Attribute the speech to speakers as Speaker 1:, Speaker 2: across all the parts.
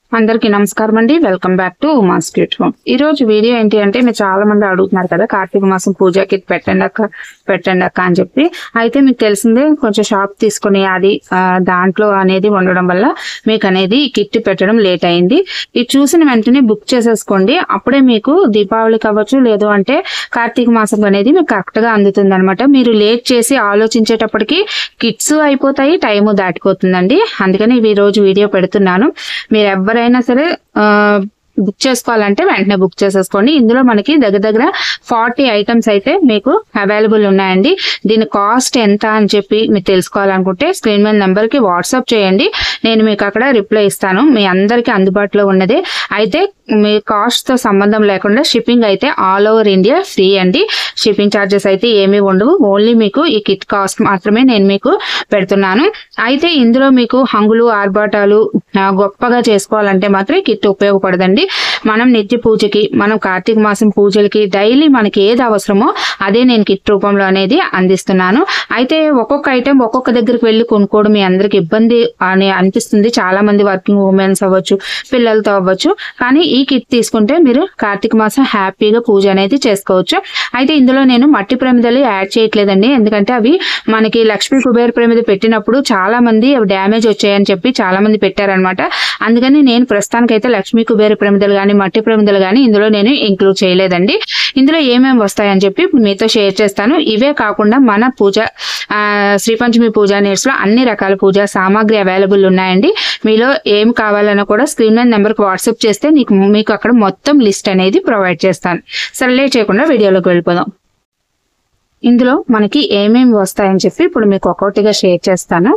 Speaker 1: అందరికీ నమస్కారం అండి welcome back to Uma's cute home ఈ రోజు వీడియో ఏంటి అంటే మీరు చాలా మంది అడుగుతున్నారు కదా కార్తీక మాసం పూజ కిట్ పెట్టండి అక్క పెట్టండి అక్క అని చెప్పి అయితే మీకు తెలిసిందే కొంచెం షాప్ తీసుకుని అది ఆ, దాంట్లో అనేది ఉండడం వల్ల మీకు అనేది ఈ కిట్ పెట్టడం లేట్ అయింది ఇది చూసిన వెంటనే బుక్ చేసేసుకోండి అప్పుడే మీకు దీపావళికి అవ్వచ్చు లేదు అంటే కార్తీక మాసం అనేది మీకు కరెక్ట్ గా అందుతుంది అనమాట మీరు లేట్ చేసి ఆలోచించేటప్పటికి కిట్స్ అయిపోతాయి టైము దాటిపోతుందండి అందుకని ఈ రోజు వీడియో పెడుతున్నాను మీరు ఎవరైనా సరే ఆ, బుక్ చేసుకోవాలంటే వెంటనే బుక్ చేసేసుకోండి ఇందులో మనకి దగ్గర దగ్గర ఫార్టీ ఐటమ్స్ అయితే మీకు అవైలబుల్ ఉన్నాయండి దీని కాస్ట్ ఎంత అని చెప్పి మీరు తెలుసుకోవాలనుకుంటే స్క్రీన్ మీద నెంబర్ కి వాట్సాప్ చేయండి నేను మీకు అక్కడ రిప్లై ఇస్తాను మీ అందరికీ అందుబాటులో ఉన్నదే అయితే మీ కాస్ట్ తో సంబంధం లేకుండా షిప్పింగ్ అయితే ఆల్ ఓవర్ ఇండియా ఫ్రీ అండి షిప్పింగ్ ఛార్జెస్ అయితే ఏమీ ఉండవు ఓన్లీ మీకు ఈ కిట్ కాస్ట్ మాత్రమే నేను మీకు పెడుతున్నాను అయితే ఇందులో మీకు హంగులు ఆర్భాటాలు ఆ, గొప్పగా చేసుకోవాలంటే మాత్రం ఈ కిట్ ఉపయోగపడదండి మనం నిత్య పూజకి మనం కార్తీక మాసం పూజలకి డైలీ మనకి ఏది అవసరమో అదే నేను కిట్ రూపంలో అనేది అందిస్తున్నాను అయితే ఒక్కొక్క ఐటెం ఒక్కొక్క దగ్గరికి వెళ్ళి కొనుక్కోవడం మీ అందరికి ఇబ్బంది అని అనిపిస్తుంది చాలా మంది వర్కింగ్ ఉమెన్స్ అవ్వచ్చు పిల్లలతో అవ్వచ్చు కానీ ఈ కిట్ తీసుకుంటే మీరు కార్తీక మాసం హ్యాపీగా పూజ అనేది చేసుకోవచ్చు అయితే ఇందులో నేను మట్టి ప్రమిదలు యాడ్ చేయట్లేదండి ఎందుకంటే అవి మనకి లక్ష్మీ కుబేర ప్రమిద పెట్టినప్పుడు చాలా మంది అవి డ్యామేజ్ వచ్చాయని చెప్పి చాలా మంది పెట్టారనమాట అందుకని నేను ప్రస్తుతానికైతే లక్ష్మీ కుబేర ప్రమిదలు కానీ మట్టి ప్రమిదలు కానీ ఇందులో నేను ఇంక్లూడ్ చేయలేదండి ఇందులో ఏమేమి వస్తాయని చెప్పి ఇప్పుడు మీతో షేర్ చేస్తాను ఇవే కాకుండా మన పూజ ఆ, శ్రీ పంచమి పూజా నీడ్స్ లో అన్ని రకాల పూజా సామాగ్రి అవైలబుల్ ఉన్నాయండి మీలో ఏం కావాలన్నా కూడా స్క్రీన్ మీద నెంబర్కి వాట్సాప్ చేస్తే నీకు మీకు అక్కడ మొత్తం లిస్ట్ అనేది ప్రొవైడ్ చేస్తాను సరే లేట్ చేయకుండా వీడియోలోకి వెళ్ళిపోదాం ఇందులో మనకి ఏమేమి వస్తాయని చెప్పి ఇప్పుడు మీకు ఒక్కొక్కటిగా షేర్ చేస్తాను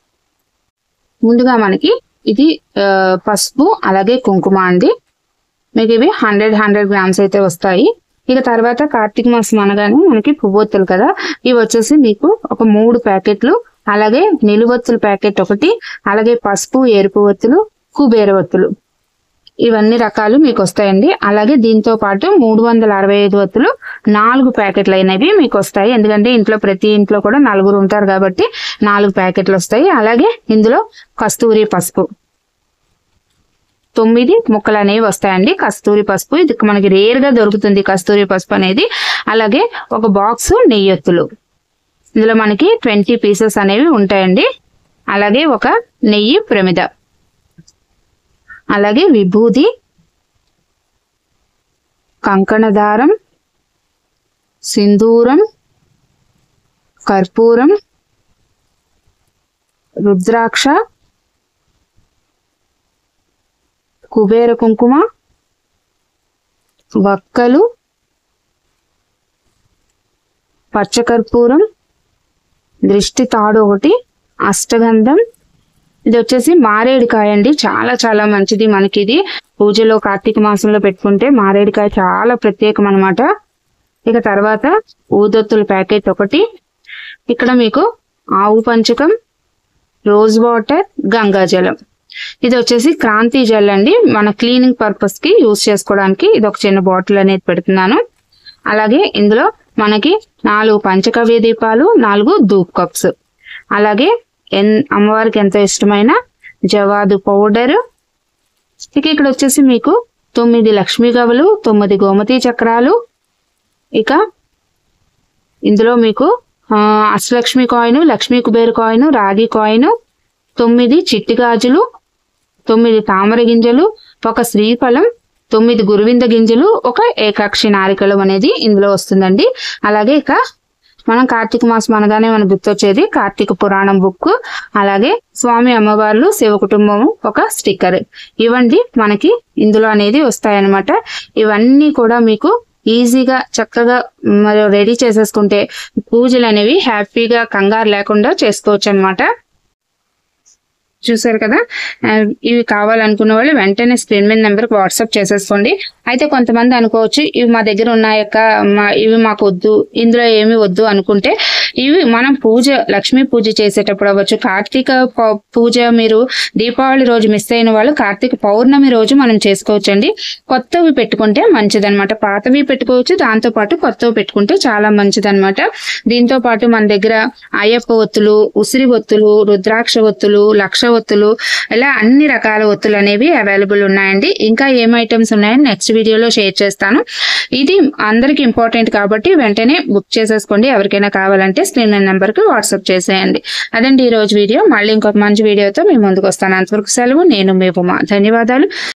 Speaker 1: ముందుగా మనకి ఇది ఆ, పసుపు అలాగే కుంకుమ అండి మీకు ఇవి హండ్రెడ్ హండ్రెడ్ గ్రామ్స్ అయితే వస్తాయి ఇక తర్వాత కార్తీక మాసం అనగానే మనకి పువ్వొత్తులు కదా ఇవి వచ్చేసి మీకు ఒక మూడు ప్యాకెట్లు అలాగే నిలువొత్తుల ప్యాకెట్ ఒకటి అలాగే పసుపు ఎరుపు ఒత్తులు కుబేర ఒత్తులు ఇవన్నీ రకాలు మీకు వస్తాయండి అలాగే దీంతో పాటు మూడు వందల అరవై ఐదు వత్తులు నాలుగు ప్యాకెట్లు అయినవి మీకు వస్తాయి ఎందుకంటే ఇంట్లో ప్రతి ఇంట్లో కూడా నలుగురు ఉంటారు కాబట్టి నాలుగు ప్యాకెట్లు వస్తాయి అలాగే ఇందులో కస్తూరి పసుపు తొమ్మిది ముక్కలు అనేవి వస్తాయండి కస్తూరి పసుపు ఇది మనకి రేర్ గా దొరుకుతుంది కస్తూరి పసుపు అనేది అలాగే ఒక బాక్స్ నెయ్యొత్తులు ఇందులో మనకి ట్వంటీ పీసెస్ అనేవి ఉంటాయండి అలాగే ఒక నెయ్యి ప్రమిద అలాగే విభూది కంకణదారం సింధూరం కర్పూరం రుద్రాక్ష కుబేర కుంకుమ వక్కలు పచ్చకర్పూరం దృష్టి తాడు ఒకటి అష్టగంధం ఇది వచ్చేసి మారేడుకాయ అండి చాలా చాలా మంచిది మనకి ఇది పూజలో కార్తీక మాసంలో పెట్టుకుంటే మారేడుకాయ చాలా ప్రత్యేకం అన్నమాట ఇక తర్వాత ఊదొత్తుల ప్యాకెట్ ఒకటి ఇక్కడ మీకు ఆవు పంచకం రోజ్ వాటర్ గంగాజలం ఇది వచ్చేసి క్రాంతి జెల్ అండి మన క్లీనింగ్ పర్పస్ కి యూస్ చేసుకోవడానికి ఇది ఒక చిన్న బాటిల్ అనేది పెడుతున్నాను అలాగే ఇందులో మనకి నాలుగు పంచకవ్య దీపాలు నాలుగు ధూప్ కప్స్ అలాగే ఎన్ అమ్మవారికి ఎంతో ఇష్టమైన జవాదు పౌడర్ ఇక ఇక్కడ వచ్చేసి మీకు తొమ్మిది లక్ష్మీ గవలు తొమ్మిది గోమతి చక్రాలు ఇక ఇందులో మీకు ఆ, అష్టలక్ష్మి కాయిన్ లక్ష్మీ కుబేర కాయిన్ రాగి కాయిన్ తొమ్మిది చిట్టి గాజులు తొమ్మిది తామర గింజలు ఒక శ్రీఫలం తొమ్మిది గురువింద గింజలు ఒక ఏకాక్షి నారికలు అనేది ఇందులో వస్తుందండి అలాగే ఇక మనం కార్తీక మాసం అనగానే మనకు గుర్తొచ్చేది కార్తీక పురాణం బుక్ అలాగే స్వామి అమ్మవార్లు శివ కుటుంబం ఒక స్టిక్కర్ ఇవండి మనకి ఇందులో అనేది వస్తాయన్నమాట ఇవన్నీ కూడా మీకు ఈజీగా చక్కగా మరి రెడీ చేసేసుకుంటే పూజలు అనేవి హ్యాపీగా కంగారు లేకుండా చేసుకోవచ్చు అనమాట చూసారు కదా ఆ, ఇవి కావాలనుకున్న వాళ్ళు వెంటనే స్క్రీన్ మీద నెంబర్కి వాట్సాప్ చేసేసుకోండి అయితే కొంతమంది అనుకోవచ్చు ఇవి మా దగ్గర ఉన్నాయక్క మా ఇవి మాకు వద్దు ఇందులో ఏమి వద్దు అనుకుంటే ఇవి మనం పూజ లక్ష్మీ పూజ చేసేటప్పుడు అవ్వచ్చు కార్తీక పౌ- పూజ మీరు దీపావళి రోజు మిస్ అయిన వాళ్ళు కార్తీక పౌర్ణమి రోజు మనం చేసుకోవచ్చు అండి కొత్తవి పెట్టుకుంటే మంచిదన్నమాట పాతవి పెట్టుకోవచ్చు దాంతో పాటు కొత్తవి పెట్టుకుంటే చాలా మంచిదన్నమాట దీంతో పాటు మన దగ్గర అయ్యప్ప ఒత్తులు ఉసిరి ఒత్తులు రుద్రాక్ష ఒత్తులు లక్ష ఒత్తులు ఇలా అన్ని రకాల ఒత్తులు అనేవి అవైలబుల్ ఉన్నాయండి ఇంకా ఏం ఐటమ్స్ ఉన్నాయని నెక్స్ట్ వీడియోలో షేర్ చేస్తాను ఇది అందరికి ఇంపార్టెంట్ కాబట్టి వెంటనే బుక్ చేసేసుకోండి ఎవరికైనా కావాలంటే స్క్రీన్ నెంబర్కి వాట్సాప్ చేసేయండి అదండి ఈ రోజు వీడియో మళ్ళీ ఇంకొక మంచి వీడియోతో మీ ముందుకు వస్తాను అంతవరకు సెలవు నేను మీ ఉమా ధన్యవాదాలు